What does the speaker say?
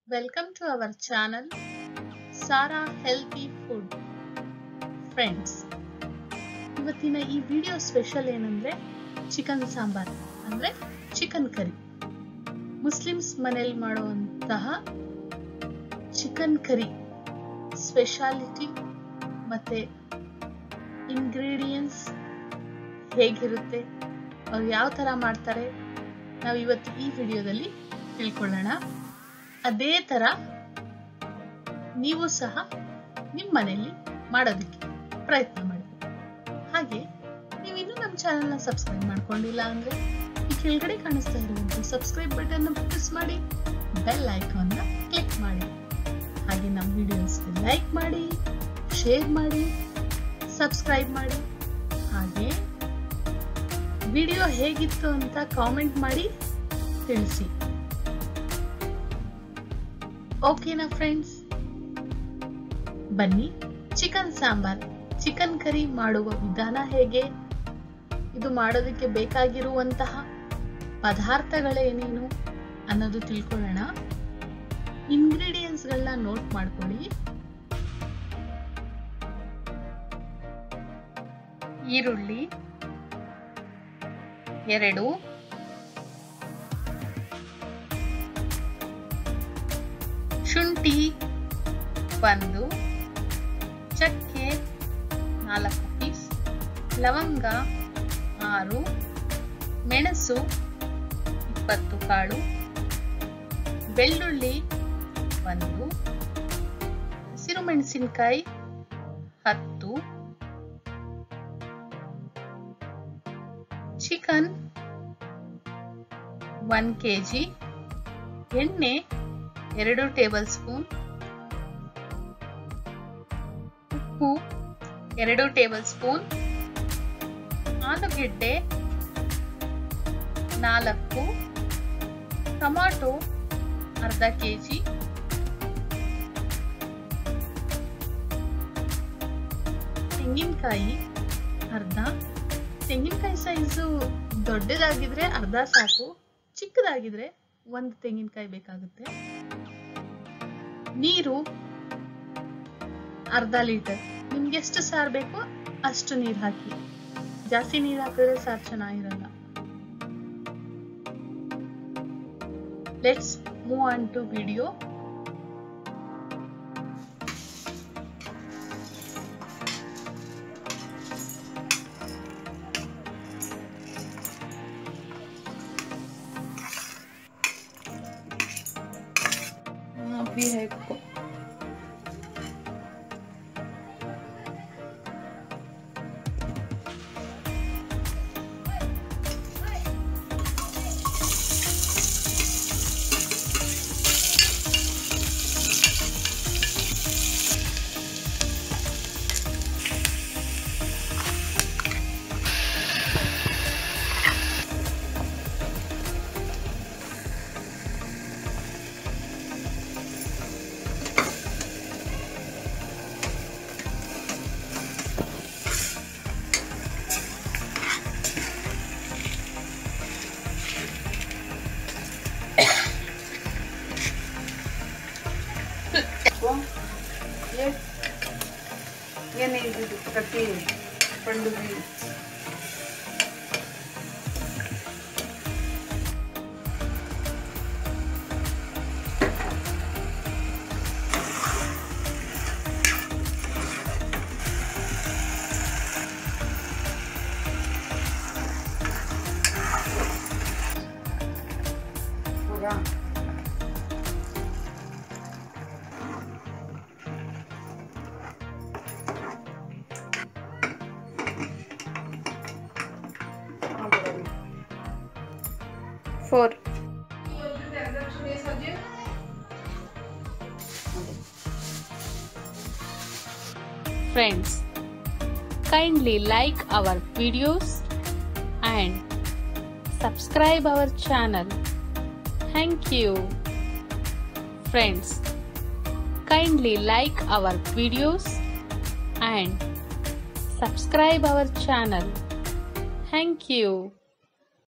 Welcome to our channel Sara Healthy Food friends ಇವತ್ತಿನ ಈ video special ಏನಂದ್ರೆ chicken sambar ಅಂದ್ರೆ ಚಿಕನ್ ಕರಿ ಮುಸ್ಲಿಮ್ಸ್ ಮನೇಲಿ ಮಾಡುವಂತಹ ಚಿಕನ್ ಕರಿ ಸ್ಪೆಷಾಲಿಟಿ ಮತ್ತೆ ಇಂಗ್ರೀಡಿಯೆಂಟ್ಸ್ ಹೇಗಿರುತ್ತೆ ಅವ್ರು ಯಾವ ಥರ ಮಾಡ್ತಾರೆ ನಾವು ಇವತ್ತು ಈ ವಿಡಿಯೋದಲ್ಲಿ ತಿಳ್ಕೊಳ್ಳೋಣ ಅದೇ ಥರ ನೀವು ಸಹ ನಿಮ್ಮ ಮನೆಯಲ್ಲಿ ಮಾಡೋದಕ್ಕೆ ಪ್ರಯತ್ನ ಮಾಡಿ ಹಾಗೆ ನೀವು ಇನ್ನೂ ನಮ್ಮ ಚಾನೆಲ್ನ ಸಬ್ಸ್ಕ್ರೈಬ್ ಮಾಡ್ಕೊಂಡಿಲ್ಲ ಅಂದರೆ ಈ ಕೆಳಗಡೆ ಕಾಣಿಸ್ತಾ ಇರುವಂಥ ಸಬ್ಸ್ಕ್ರೈಬ್ ಬಟನ್ನ ಪ್ರೆಸ್ ಮಾಡಿ ಬೆಲ್ ಐಕಾನ್ನ ಕ್ಲಿಕ್ ಮಾಡಿ ಹಾಗೆ ನಮ್ಮ ವಿಡಿಯೋಸ್ಗೆ ಲೈಕ್ ಮಾಡಿ ಶೇರ್ ಮಾಡಿ ಸಬ್ಸ್ಕ್ರೈಬ್ ಮಾಡಿ ಹಾಗೆ ವಿಡಿಯೋ ಹೇಗಿತ್ತು ಅಂತ ಕಾಮೆಂಟ್ ಮಾಡಿ ತಿಳಿಸಿ ಓಕೆನಾ ಫ್ರೆಂಡ್ಸ್ ಬನ್ನಿ ಚಿಕನ್ ಸಾಂಬಾರ್ ಚಿಕನ್ ಕರಿ ಮಾಡುವ ವಿಧಾನ ಹೇಗೆ ಇದು ಮಾಡೋದಕ್ಕೆ ಬೇಕಾಗಿರುವಂತಹ ಪದಾರ್ಥಗಳೇನೇನು ಅನ್ನೋದು ತಿಳ್ಕೊಳ್ಳೋಣ ಇಂಗ್ರೀಡಿಯೆಂಟ್ಸ್ಗಳನ್ನ ನೋಟ್ ಮಾಡ್ಕೊಳ್ಳಿ ಈರುಳ್ಳಿ ಎರಡು ಶುಂಠಿ ಒಂದು ಚಕ್ಕೆ ನಾಲ್ಕು ಪೀಸ್ ಲವಂಗ ಆರು ಮೆಣಸು ಇಪ್ಪತ್ತು ಕಾಳು ಬೆಳ್ಳುಳ್ಳಿ ಒಂದು ಹಸಿರು ಮೆಣಸಿನಕಾಯಿ ಹತ್ತು ಚಿಕನ್ ಒನ್ ಕೆ ಜಿ ಎಣ್ಣೆ ಎರಡು ಟೇಬಲ್ ಸ್ಪೂನ್ ಉಪ್ಪು ಎರಡು ಟೇಬಲ್ ಸ್ಪೂನ್ ಆಲೂಗೆಡ್ಡೆ ನಾಲ್ಕು ಟೊಮಾಟೊ ಅರ್ಧ ಕೆ ಜಿ ತೆಂಗಿನಕಾಯಿ ಅರ್ಧ ತೆಂಗಿನಕಾಯಿ ಸೈಜು ದೊಡ್ಡದಾಗಿದ್ರೆ ಅರ್ಧ ಸಾಕು ಚಿಕ್ಕದಾಗಿದ್ರೆ ಒಂದು ತೆಂಗಿನಕಾಯಿ ಬೇಕಾಗುತ್ತೆ ನೀರು ಅರ್ಧ ಲೀಟರ್ ನಿಮ್ಗೆ ಎಷ್ಟು ಸಾರು ಬೇಕೋ ಅಷ್ಟು ನೀರು ಹಾಕಿ ಜಾಸ್ತಿ ನೀರು ಹಾಕಿದ್ರೆ ಸಾರು ಚೆನ್ನಾಗಿರಲ್ಲ let's move on to video भी है को ಏನೇ ಇದು ಕಟ್ಟಿ ಪಂಡುಗಿ ಹೌದಾ four friends kindly like our videos and subscribe our channel thank you friends kindly like our videos and subscribe our channel thank you